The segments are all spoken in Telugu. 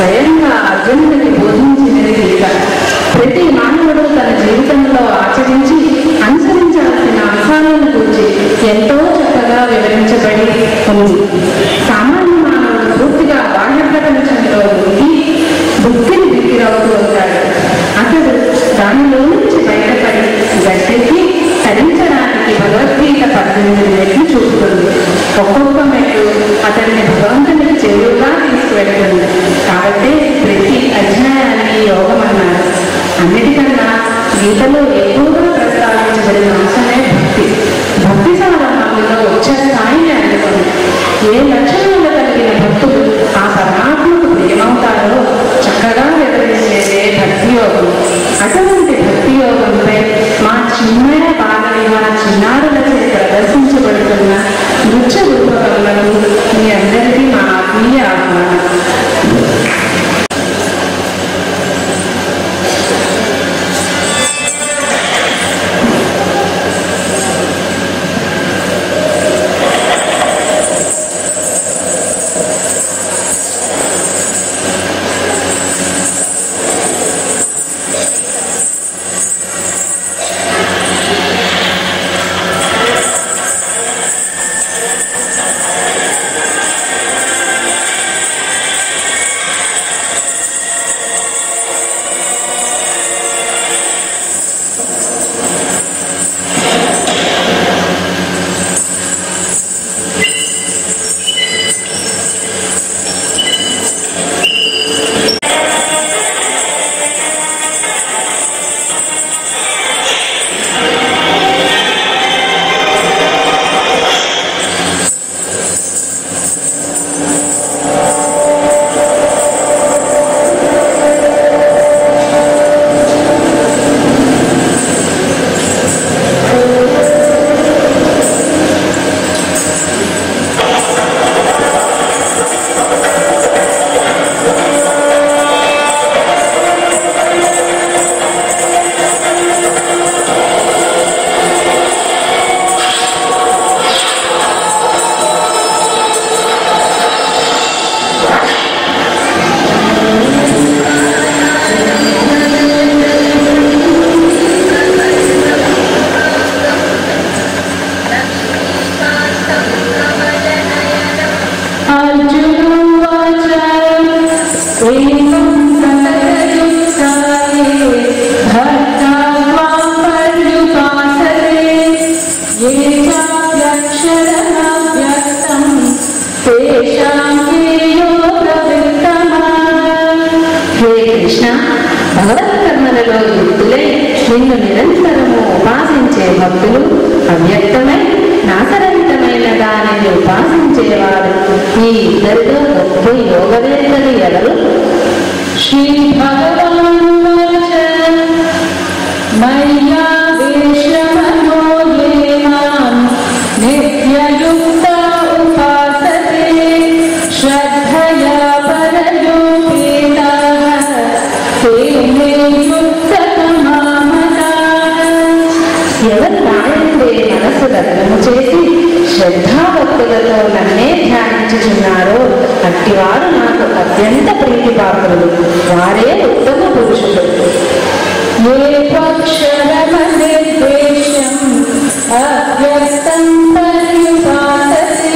స్వయంగా అర్జునుడికి బోధించినది గీత ప్రతి మానవుడు తన జీవితంలో ఆచరించి అనుసరించాల్సిన అంశాలను గురించి ఎంతో చక్కగా వివరించబడి ఉంది సామాన్య మానవుడు పూర్తిగా బాహ్య ప్రపంచంలో ఉండి బుద్ధిని బిక్కిరవుతూ ఉంటాడు అతడు దానిలో నుంచి బయటపడి గట్టెక్కి తరించడానికి భగవద్గీత పద్దెనిమిది మెట్లు చూపుతుంది ఒక్కొక్క మెట్లు అతడిని భగవంతునికి చేరువుగా తీసుకువెళ్తుంది కాబట్టి ప్రతి అధ్యాయాన్ని యోగం అన్నారు అన్నిటికన్నా గీతలో ఎక్కువగా ప్రస్తావించబడిన అంశమే భక్తి భక్తి సాధనలో ఉచ్చ స్థాయిని అందుకుంది ఏ లక్షణాలు కలిగిన భక్తులు ఆ పరమాత్మకు ప్రియమవుతారో చక్కగా వివరించేదే భక్తి యోగం అటువంటి భక్తి యోగంపై మా చిన్నయ బాలవిగా చిన్నారులచే ప్రదర్శించబడుతున్న నృత్య రూపకములను మీ అందరికీ మా ఆత్మీయ ఆహ్వానం अर्जुनोवाच एवं सततयुक्ताये भक्ता त्वां पर्युपासते ये चाप्यक्षरः व्यक्तं तेषां ज्ञेयो प्रवृत्तः హే కృష్ణ భగవత్కర్మలలో యుక్తులై నిన్ను నిరంతరము ఉపాసించే భక్తులు అవ్యక్తమై నాశరహితమైన దానిని ఉపాసించేవారు ఈ ఇద్దరిలో గొప్ప యోగవేత్తలు ఎవరు శ్రీ భగవాన్ మయ్యా వేషమనో ఏ మాం నిత్యయుక్త ఉపాసతే శ్రద్ధయా పరయోపేతాః ते मे युक्ततमामताः ఎవరు నాయందే మనసు లగ్నము చేసి శ్రద్ధాభక్తులతో నన్నే ధ్యానించుచున్నారో అట్టివారు నాకు అత్యంత ప్రీతిపాత్రులు వారే ఉత్తమ పురుషులు ఏ పక్షరమనిర్దేశం అవ్యక్తం పర్యుపాసతే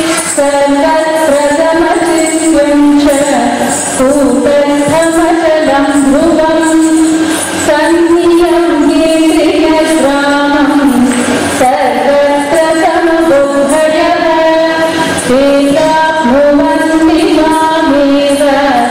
సర్వత్రగమచిత్వం చ కూటస్థమచలం ధ్రువం సన్నియంగేంద్రియగ్రామం సర్వత్ర సమబుద్ధయః తేజాప్నువంతి మామేవ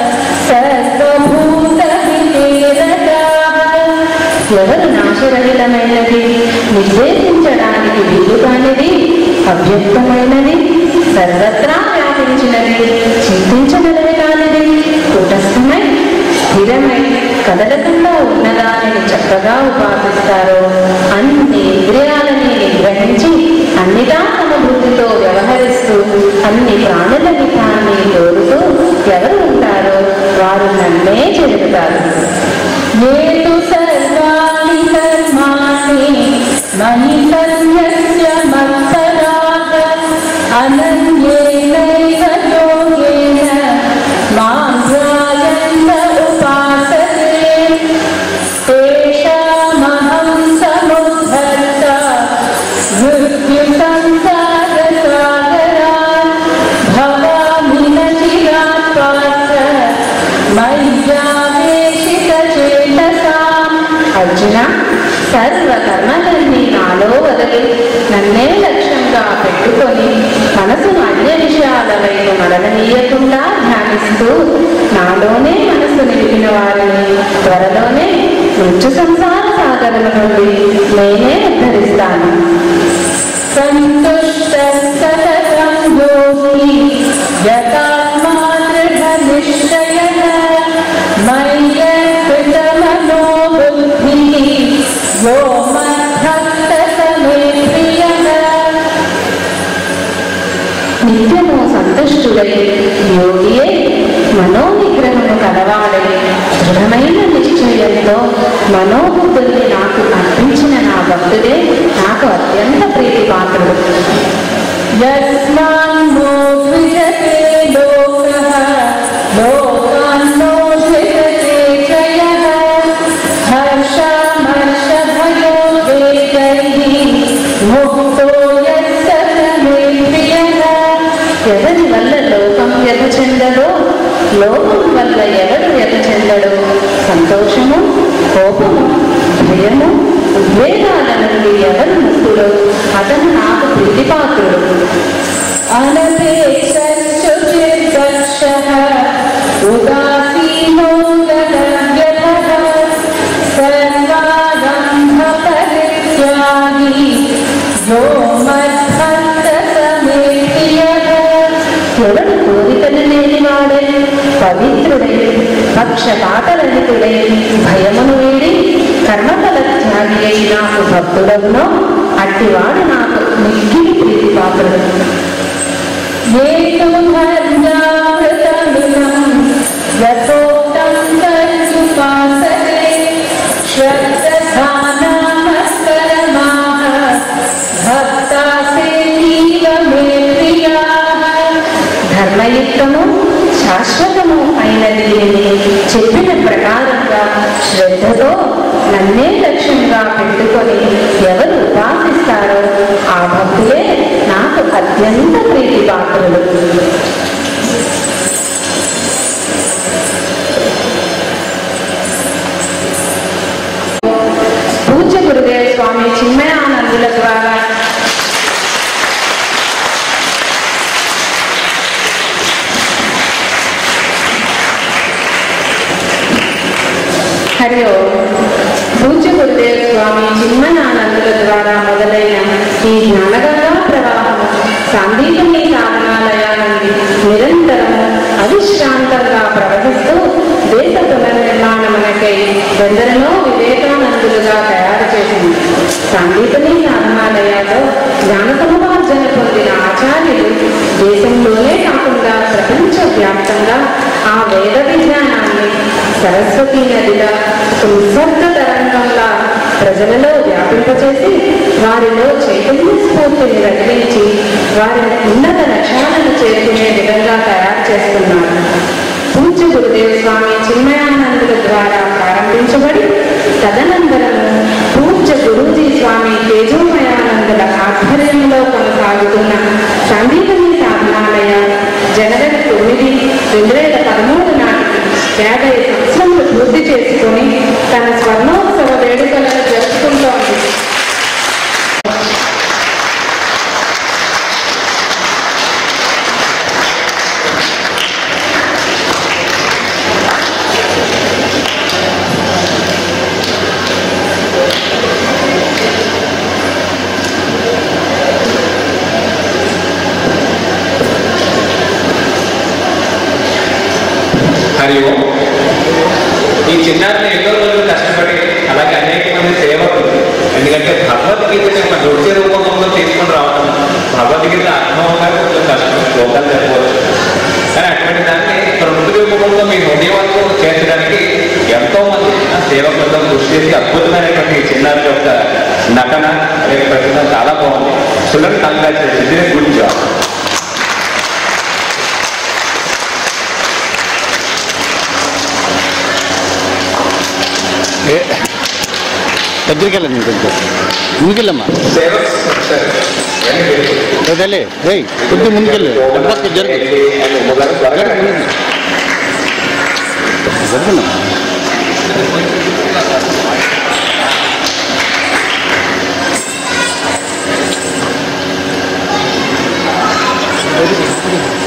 సర్వభూతహితేరతాః ఎవరు నాశరహితమైనది నిర్దేశించడానికి వీలు కానిది అవ్యక్తమైనది సర్వత్రా వ్యాపించినది చింతించగలది కానిది కుటస్థమై స్థిరమై కదలకుండా ఉన్నదానిని చక్కగా ఉపాసిస్తారో అన్ని ఇంద్రియాలని నిగ్రహించి అన్నిటా తమ బుద్ధితో వ్యవహరిస్తూ అన్ని ప్రాణుల హితాన్ని కోరుతూ ఎవరు ఉంటారో వారు నన్నే చేరుతారు నేతు సర్వాణి కర్మాణి మణికర్యస్య మత్తరాగ అనన్యే మయ్యావేశితచేతసాం. అర్జున సర్వకర్మలన్నీ నాలో వదిలి నన్నే లక్ష్యంగా పెట్టుకొని మనసును అన్య విషయాల వైపు మరలనీయకుండా ధ్యానిస్తూ నాలోనే మనసు నిలిపిన వారిని త్వరలోనే మృత్యు సంసార సాగరం నుండి నేనే ఉద్ధరిస్తాను సంతుష్టः సతతం యోగి యథాత్మా దృఢనిశ్చయः మయ్యర్పితమనో బుద్ధిः యో మద్భక్తः మే ప్రియः నిత్యము సంతుష్టుడై యోగియే మనోనిగ్రహము కలవాడై దృఢమైన నిశ్చయంతో మనోబుద్ధుల్ని నాకు అర్పించిన నా భక్తుడే నాకు అత్యంత ప్రీతి పాత్రుడు యస్మాన్నో ద్విజతే లోకః లోకాన్నో ద్విజతే జయః హర్షమర్షభయో వేగైః ముక్తో యస్స మే ప్రియః ఎవరి వల్ల లోకం వ్యత చెందడో లోకం వల్ల ఎవరు వ్యత చెందడో సంతోషము కోపము భయము ఉద్వేగాల నుండి ఎవరు ముక్తుడో అతను నాకు ప్రీతిపాత్రుడు అనపేక్షుచిర్దక్షః ఉదాసీనో గతవ్యథః సర్వారంభ పరిత్యాగి యో మద్భక్తః మే ప్రియః ఎవడు కోరికలు లేనివాడే పవిత్రుడై పక్షపాతరహితుడై భయమును వీడి కర్మఫల త్యాగి అయి నాకు భక్తుడగునో అట్టివాడు నాకు మిక్కిలి ప్రీతి పాత్రుడు యథోక్తం తదుపాసతే శ్రద్ధధానామస్కరమాః భక్తాసేతీవ మే ప్రియాః ధర్మయుక్తము శాశ్వతము అయిన దీనిని చెప్పిన ప్రకారంగా శ్రద్ధతో నన్నే లక్ష్యంగా పెట్టుకొని ఎవరు ఉపాసిస్తారో ఆ భక్తులే నాకు అత్యంత ప్రీతి పాత్రులు పూజ్య గురుదేవ స్వామి చిన్మయానందుల ద్వారా హరి ఓం పూజ్య గురుదేవ స్వామి చిన్మయానందుల ద్వారా మొదలైన ఈ జ్ఞానగంగా ప్రవాహం సందీపని సాధనాలయాల నుండి నిరంతరం అవిశ్రాంతంగా ప్రవహిస్తూ దేశ పునర్నిర్మాణమునకై ఎందరినో వివేకానందులుగా తయారు చేసింది సందీపని సాధనాలయాల్లో జ్ఞాన సముపార్జన పొందిన ఆచార్యులు దేశంలోనే కాకుండా ప్రపంచ వ్యాప్తంగా ఆ వేద విజ్ఞానాన్ని సరస్వతీ నదిలా ఒక నిశ్శబ్ద తరంగంలా ప్రజలలో వ్యాపింపచేసి వారిలో చైతన్య స్ఫూర్తిని రగిలించి వారిని ఉన్నత లక్ష్యాలను చేరుకునే విధంగా తయారు చేస్తున్నారు పూజ్య గురుదేవ స్వామి చిన్మయానందుల ద్వారా ప్రారంభించబడి తదనంతరం పూజ్య గురూజీ స్వామి తేజోమయానందుల ఆధ్వర్యంలో కొనసాగుతున్న సందీపని సాధనాలయ జనవరి తొమ్మిది రెండు వేల పదమూడు నాటికి యాభై సంవత్సరములు పూర్తి చేసుకొని తన స్వర్ణోత్సవ వేడుకలను జరుపుకుంటోంది హరి ఓం ఈ చిన్నారిని ఎన్నో రోజులు కష్టపడి అలాగే అనేక మంది సేవకులు ఎందుకంటే భగవద్గీతని ఒక నృత్య రూపంలో తీసుకొని రావడం భగవద్గీత అర్థంగా కొంచెం కష్టం శ్లోకాలు చెప్పవచ్చు కానీ అటువంటి దాన్ని ఒక నృత్య రూపంలో మీ హృదయం వరకు చేర్చడానికి ఎంతో మంది ఆ సేవకులతో కృషి చేసి అద్భుతమైనటువంటి ఈ చిన్నారి యొక్క నటన అలాగే ప్రతిభ చాలా బాగుంది చూడండి కంగ్రాచులేషన్ గుడ్ జాబ్ దగ్గరికి వెళ్ళండి కొంచెం ముందుకెళ్ళమ్మా సేవక్ సరే. Very good. వదలే రేయ్ కొంచెం ముందుకెళ్ళు అటుపక్క జరుగు జరుగు ముందుకు దగ్గరకెళ్ళమ్మా Thank